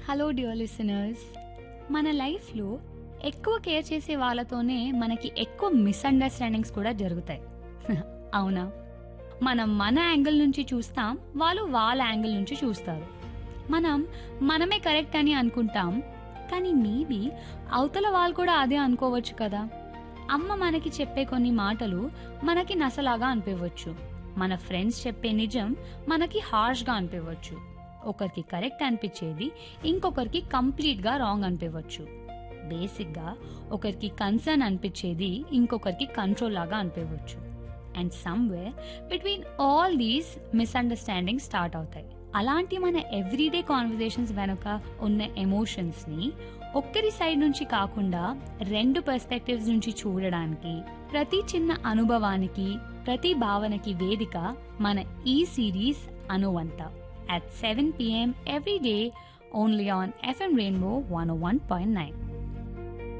Hello dear listeners మన లైఫ్లో ఎక్కువ కేర్ చేసే వాళ్ళతోనే మనకి ఎక్కువ మిస్అండర్స్టాండింగ్స్ కూడా జరుగుతాయి అవునా మనం మన యాంగిల్ నుంచి చూస్తాం వాళ్ళు వాళ్ళ యాంగిల్ నుంచి చూస్తారు మనం మనమే కరెక్ట్ అని అనుకుంటాం కానీ మేబీ అవతల వాళ్ళు కూడా అదే అనుకోవచ్చు కదా అమ్మ మనకి చెప్పే కొన్ని మాటలు మనకి నసలాగా అనిపించవచ్చు మన ఫ్రెండ్స్ చెప్పే నిజం మనకి హార్ష్గా అనిపించవచ్చు ఒకరికి కరెక్ట్ అనిపించేది ఇంకొకరికి కంప్లీట్గా రాంగ్ అనిపించవచ్చు బేసిక్గా ఒకరికి కన్సర్న్ అనిపించేది ఇంకొకరికి కంట్రోల్ లాగా అనిపించవచ్చు and somewhere between all these misunderstanding start అవుతాయి అలాంటి మన ఎవ్రీడే కాన్వర్జేషన్స్ వెనుక ఉన్న ఎమోషన్స్ని ఒక్కరి సైడ్ నుంచి కాకుండా రెండు పర్స్పెక్టివ్స్ నుంచి చూడడానికి ప్రతి చిన్న అనుభవానికి ప్రతి భావనకి వేదిక మన ఈ సిరీస్ అనువంత at 7 p.m. every day only on FM Rainbow 101.9.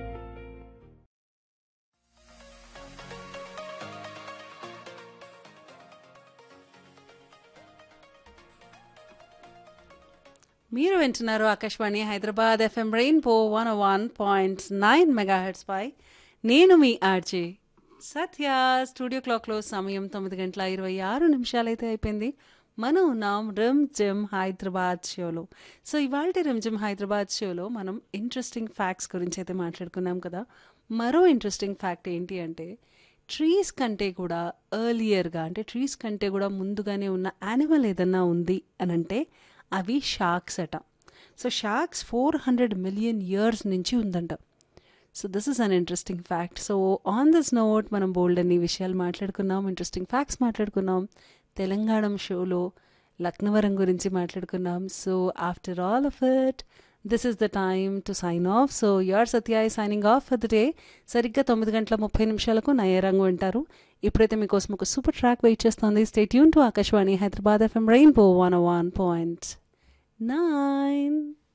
మీరు వింటున్నారు Akashvani Hyderabad FM rainbow one one point nine megahertz పై నేను మీ ఆర్జే సత్య స్టూడియో క్లాక్లో సమయం తొమ్మిది గంటల ఇరవై ఆరు నిమిషాలైతే అయిపోయింది మనం ఉన్నాం రిమ్ జిమ్ హైదరాబాద్ షోలో సో ఇవాళ రిమ్ జిమ్ హైదరాబాద్ షోలో మనం ఇంట్రెస్టింగ్ ఫ్యాక్ట్స్ గురించి అయితే మాట్లాడుకున్నాం కదా మరో ఇంట్రెస్టింగ్ ఫ్యాక్ట్ ఏంటి అంటే ట్రీస్ కంటే కూడా ఎర్లియర్గా అంటే ట్రీస్ కంటే కూడా ముందుగానే ఉన్న యానిమల్ ఏదన్నా ఉంది అని అంటే అవి షార్క్స్ అట so sharks four hundred million years నుంచి ఉందంట so this is an interesting fact so on this note మనం బోల్డ్ అన్ని విషయాలు మాట్లాడుకున్నాం ఇంట్రెస్టింగ్ ఫ్యాక్ట్స్ మాట్లాడుకున్నాం తెలంగాణ షోలో లక్నవరం గురించి మాట్లాడుకున్నాం so after all of it this is the time to sign off so your సత్యాయ్ signing off for the day సరిగ్గా తొమ్మిది గంటల ముప్పై నిమిషాలకు నయరంగు వింటారు ఇప్పుడైతే మీకోసం ఒక సూపర్ ట్రాక్ వెయిట్ చేస్తుంది స్టేట్ యూన్ to Akashvani Hyderabad FM rainbow one one point nine